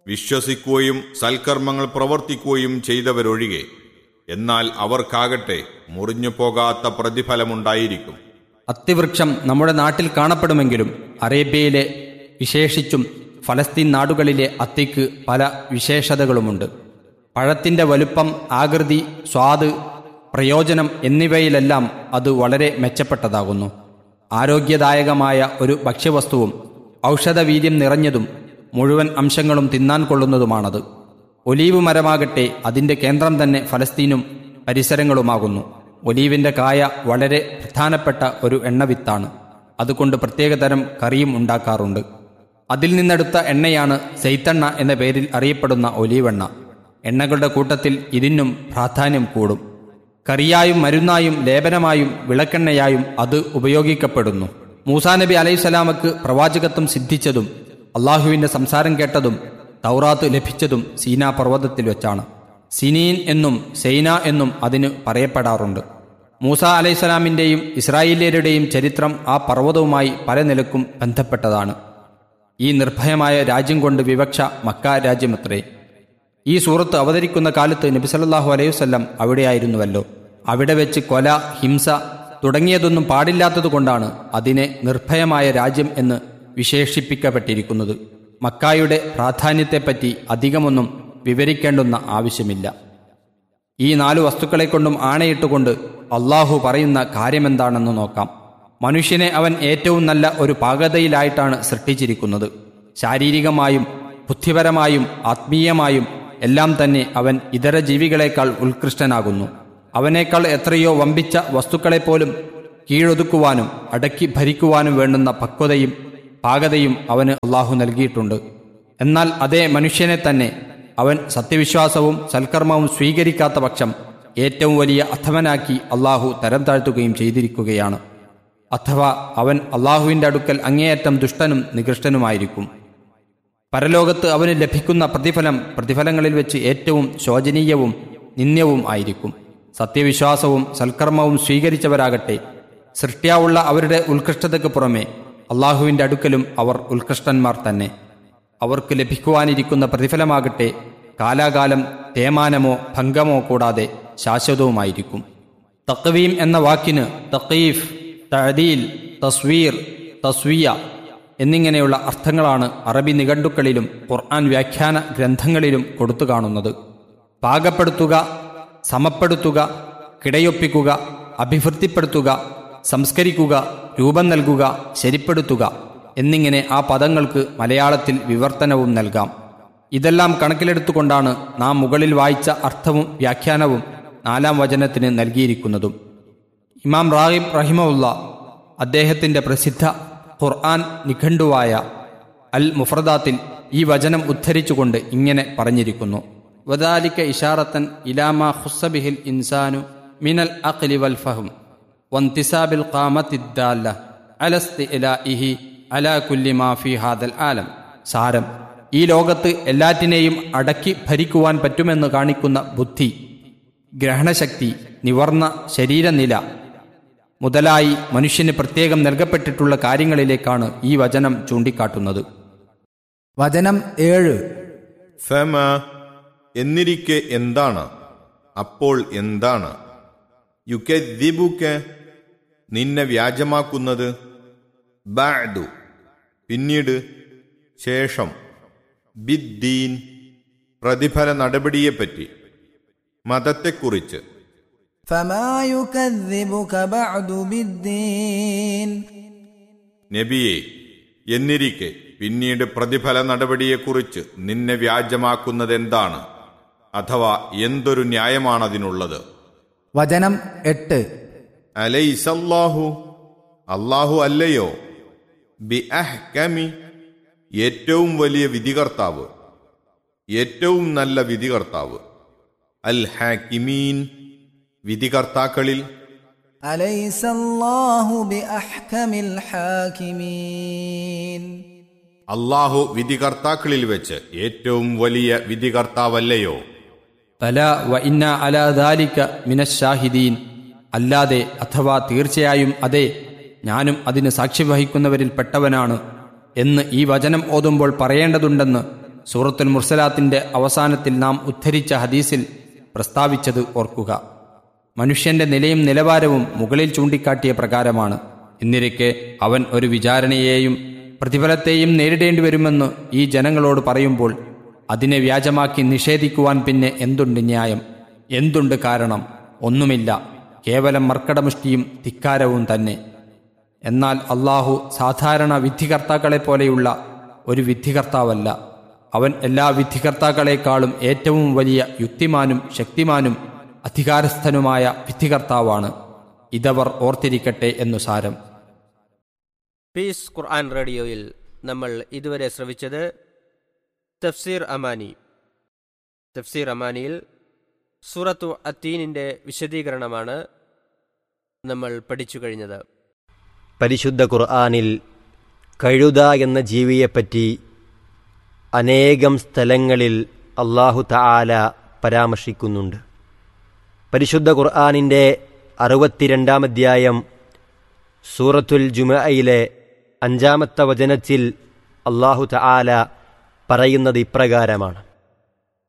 വിശ്വസിക്കുകയും സൽക്കർമ്മങ്ങൾ പ്രവർത്തിക്കുകയും ചെയ്തവരൊഴികെ എന്നാൽ അവർക്കാകട്ടെ മുറിഞ്ഞു പോകാത്ത പ്രതിഫലമുണ്ടായിരിക്കും അത്തിവൃക്ഷം നമ്മുടെ നാട്ടിൽ കാണപ്പെടുമെങ്കിലും അറേബ്യയിലെ വിശേഷിച്ചും ഫലസ്തീൻ നാടുകളിലെ അത്തിക്ക് പല വിശേഷതകളുമുണ്ട് പഴത്തിൻ്റെ വലുപ്പം ആകൃതി സ്വാദ് പ്രയോജനം എന്നിവയിലെല്ലാം അത് വളരെ മെച്ചപ്പെട്ടതാകുന്നു ആരോഗ്യദായകമായ ഒരു ഭക്ഷ്യവസ്തുവും ഔഷധവീര്യം നിറഞ്ഞതും മുഴുവൻ അംശങ്ങളും തിന്നാൻ കൊള്ളുന്നതുമാണത് ഒലീവ് മരമാകട്ടെ അതിൻ്റെ കേന്ദ്രം തന്നെ ഫലസ്തീനും പരിസരങ്ങളുമാകുന്നു ഒലീവിൻ്റെ കായ വളരെ പ്രധാനപ്പെട്ട ഒരു എണ്ണവിത്താണ് അതുകൊണ്ട് പ്രത്യേകതരം കറിയും ഉണ്ടാക്കാറുണ്ട് അതിൽ നിന്നെടുത്ത എണ്ണയാണ് സെയ്ത്തെണ്ണ എന്ന പേരിൽ അറിയപ്പെടുന്ന ഒലീവെണ്ണ എണ്ണകളുടെ കൂട്ടത്തിൽ ഇതിനും പ്രാധാന്യം കൂടും കറിയായും മരുന്നായും ലേപനമായും വിളക്കെണ്ണയായും അത് ഉപയോഗിക്കപ്പെടുന്നു മൂസാ നബി അലൈഹിസ്സലാമക്ക് പ്രവാചകത്വം സിദ്ധിച്ചതും അള്ളാഹുവിൻ്റെ സംസാരം കേട്ടതും തൗറാത്ത് ലഭിച്ചതും സീനാ പർവ്വതത്തിൽ വെച്ചാണ് സിനീൻ എന്നും സെയ്ന എന്നും അതിന് പറയപ്പെടാറുണ്ട് മൂസ അലൈഹിസ്സലാമിൻ്റെയും ഇസ്രായേലിയരുടെയും ചരിത്രം ആ പർവ്വതവുമായി പല നിലക്കും ബന്ധപ്പെട്ടതാണ് ഈ നിർഭയമായ രാജ്യം കൊണ്ട് വിവക്ഷ മക്ക രാജ്യമത്രേ ഈ സൂറത്ത് അവതരിക്കുന്ന കാലത്ത് നബി സല്ലല്ലാഹു അലൈഹി വസല്ലം അവിടെയായിരുന്നുവല്ലോ അവിടെ വെച്ച് കൊല ഹിംസ തുടങ്ങിയതൊന്നും പാടില്ലാത്തതുകൊണ്ടാണ് അതിനെ നിർഭയമായ രാജ്യം എന്ന് വിശേഷിപ്പിക്കപ്പെട്ടിരിക്കുന്നത് മക്കായുടെ പ്രാധാന്യത്തെപ്പറ്റി അധികമൊന്നും വിവരിക്കേണ്ടുന്ന ആവശ്യമില്ല ഈ നാലു വസ്തുക്കളെ കൊണ്ടും ആണയിട്ടുകൊണ്ട് അള്ളാഹു പറയുന്ന കാര്യമെന്താണെന്ന് നോക്കാം മനുഷ്യനെ അവൻ ഏറ്റവും നല്ല ഒരു പാകതയിലായിട്ടാണ് സൃഷ്ടിച്ചിരിക്കുന്നത് ശാരീരികമായും ബുദ്ധിപരമായും ആത്മീയമായും എല്ലാം തന്നെ അവൻ ഇതര ജീവികളെക്കാൾ ഉത്കൃഷ്ടനാകുന്നു അവനേക്കാൾ എത്രയോ വമ്പിച്ച വസ്തുക്കളെപ്പോലും കീഴൊതുക്കുവാനും അടക്കി ഭരിക്കുവാനും വേണ്ടുന്ന പക്വതയും പാകതയും അവന് അള്ളാഹു നൽകിയിട്ടുണ്ട് എന്നാൽ അതേ മനുഷ്യനെ തന്നെ അവൻ സത്യവിശ്വാസവും സൽക്കർമ്മവും സ്വീകരിക്കാത്ത പക്ഷം ഏറ്റവും വലിയ അധമനാക്കി അള്ളാഹു തരം താഴ്ത്തുകയും ചെയ്തിരിക്കുകയാണ് അഥവാ അവൻ അള്ളാഹുവിൻ്റെ അടുക്കൽ അങ്ങേയറ്റം ദുഷ്ടനും നികൃഷ്ടനുമായിരിക്കും പരലോകത്ത് അവന് ലഭിക്കുന്ന പ്രതിഫലം പ്രതിഫലങ്ങളിൽ വെച്ച് ഏറ്റവും ശോചനീയവും നിന്ദ്യവും ആയിരിക്കും സത്യവിശ്വാസവും സൽക്കർമ്മവും സ്വീകരിച്ചവരാകട്ടെ സൃഷ്ട്യാവുള്ള അവരുടെ ഉത്കൃഷ്ടതയ്ക്ക് പുറമെ അള്ളാഹുവിൻ്റെ അടുക്കലും അവർ ഉത്കൃഷ്ടന്മാർ തന്നെ അവർക്ക് ലഭിക്കുവാനിരിക്കുന്ന പ്രതിഫലമാകട്ടെ കാലാകാലം തേമാനമോ ഭംഗമോ കൂടാതെ ശാശ്വതവുമായിരിക്കും തക്വീം എന്ന വാക്കിന് തക്കീഫ് തഴദീൽ തസ്വീർ തസ്വിയ എന്നിങ്ങനെയുള്ള അർത്ഥങ്ങളാണ് അറബി നിഘണ്ടുക്കളിലും ഖുർആൻ വ്യാഖ്യാന ഗ്രന്ഥങ്ങളിലും കൊടുത്തു കാണുന്നത് പാകപ്പെടുത്തുക സമപ്പെടുത്തുക കിടയൊപ്പിക്കുക അഭിവൃദ്ധിപ്പെടുത്തുക സംസ്കരിക്കുക രൂപം നൽകുക ശരിപ്പെടുത്തുക എന്നിങ്ങനെ ആ പദങ്ങൾക്ക് മലയാളത്തിൽ വിവർത്തനവും നൽകാം ഇതെല്ലാം കണക്കിലെടുത്തുകൊണ്ടാണ് നാം മുകളിൽ വായിച്ച അർത്ഥവും വ്യാഖ്യാനവും നാലാം വചനത്തിന് നൽകിയിരിക്കുന്നതും ഇമാം റാഹിബ് റഹിമുള്ള അദ്ദേഹത്തിൻ്റെ പ്രസിദ്ധ ഖുർആൻ നിഘണ്ടുവായ അൽ മുഫ്രദാത്തിൽ ഈ വചനം ഉദ്ധരിച്ചുകൊണ്ട് ഇങ്ങനെ പറഞ്ഞിരിക്കുന്നു വദാലിക്ക ഇഷാറത്തൻ ഇലാമ ഹുസബിഹിൽ ഇൻസാനു മിനൽ അഖ്ലി വൽ ഫഹം വന്തിസാബിൽ ഖാമത്തിദ്ദാല്ല അലസ്തി ഇലാഇഹി അലാ കുല്ലി മാ ഫി ഹാദൽ ആലം സാരം ഈ ലോകത്ത് എല്ലാറ്റിനെയും അടക്കി ഭരിക്കുവാൻ പറ്റുമെന്ന് കാണിക്കുന്ന ബുദ്ധി ഗ്രഹണശക്തി നിവർന്ന ശരീരനില മുതലായി മനുഷ്യന് പ്രത്യേകം നൽകപ്പെട്ടിട്ടുള്ള കാര്യങ്ങളിലേക്കാണ് ഈ വചനം ചൂണ്ടിക്കാട്ടുന്നത് വചനം ഏഴ് ഫമ എന്നിരിക്കെ എന്താണ് അപ്പോൾ എന്താണ് യുക്കെദിബുക്ക് നിന്നെ വ്യാജമാക്കുന്നത് ബാദു പിന്നീട് ശേഷം ബിദ്ദീൻ പ്രതിഫല നടപടിയെപ്പറ്റി മതത്തെക്കുറിച്ച് فما يكذبك بعد بالدين നബിയെ എന്നിരിക്കെ പിന്നീട് പ്രതിഫല നടപടിയെക്കുറിച്ച് നിന്നെ വ്യാജമാക്കുന്നതെന്താണ് അഥവാ എന്തൊരു ന്യായമാണതിനുള്ളത് വചനം എട്ട് അലൈസല്ലാഹു അല്ലാഹു അല്ലയോ ബി അഹ്കമി ഏറ്റവും വലിയ വിധികർത്താവ് ഏറ്റവും നല്ല വിധികർത്താവ് അൽ ഹാക്കിമീൻ വിധികർത്താക്കളിൽ أليس الله بأحكم الحاكمين അള്ളാഹു വിധികർത്താക്കളിൽ വെച്ച് ഏറ്റവും വലിയ വിധികർത്താവല്ലയോ തല വ ഇന്ന അലാ ദാലിക മിനശാഹിദീൻ അല്ലാതെ അഥവാ തീർച്ചയായും അതെ ഞാനും അതിന് സാക്ഷി വഹിക്കുന്നവരിൽ പെട്ടവനാണ് എന്ന് ഈ വചനം ഓതുമ്പോൾ പറയേണ്ടതുണ്ടെന്ന് സൂറത്തുൽ മുർസലാത്തിന്റെ അവസാനത്തിൽ നാം ഉദ്ധരിച്ച ഹദീസിൽ പ്രസ്താവിച്ചത് ഓർക്കുക മനുഷ്യന്റെ നിലയും നിലവാരവും മുകളിൽ ചൂണ്ടിക്കാട്ടിയ പ്രകാരമാണ് എന്നിരിക്കെ അവൻ ഒരു വിചാരണയെയും പ്രതിഫലത്തെയും നേരിടേണ്ടി വരുമെന്ന് ഈ ജനങ്ങളോട് പറയുമ്പോൾ അതിനെ വ്യാജമാക്കി നിഷേധിക്കുവാൻ പിന്നെ എന്തുണ്ട് ന്യായം എന്തുണ്ട് കാരണം ഒന്നുമില്ല കേവലം മർക്കടമുഷ്ടിയും ധിക്കാരവും തന്നെ എന്നാൽ അള്ളാഹു സാധാരണ വിധികർത്താക്കളെ പോലെയുള്ള ഒരു വിധികർത്താവല്ല അവൻ എല്ലാ വിധികർത്താക്കളെക്കാളും ഏറ്റവും വലിയ യുക്തിമാനും ശക്തിമാനും അധികാരസ്ഥനുമായ വിധികർത്താവാണ് ഇതവർ ഓർത്തിരിക്കട്ടെ എന്നു സാരം പീസ് ഖുർആൻ റേഡിയോയിൽ നമ്മൾ ഇതുവരെ ശ്രവിച്ചത് തഫ്സീർ അമാനി തഫ്സീർ അമാനിയിൽ സൂറത്തു അത്തീനിൻ്റെ വിശദീകരണമാണ് നമ്മൾ പഠിച്ചു കഴിഞ്ഞത് പരിശുദ്ധ ഖുർആനിൽ കഴുത എന്ന ജീവിയെപ്പറ്റി അനേകം സ്ഥലങ്ങളിൽ അള്ളാഹു തആല പരാമർശിക്കുന്നുണ്ട് പരിശുദ്ധ ഖുർആനിൻ്റെ അറുപത്തിരണ്ടാം അധ്യായം സൂറത്തുൽ ജുമയിലെ അഞ്ചാമത്തെ വചനത്തിൽ അള്ളാഹു തആല പറയുന്നത് ഇപ്രകാരമാണ്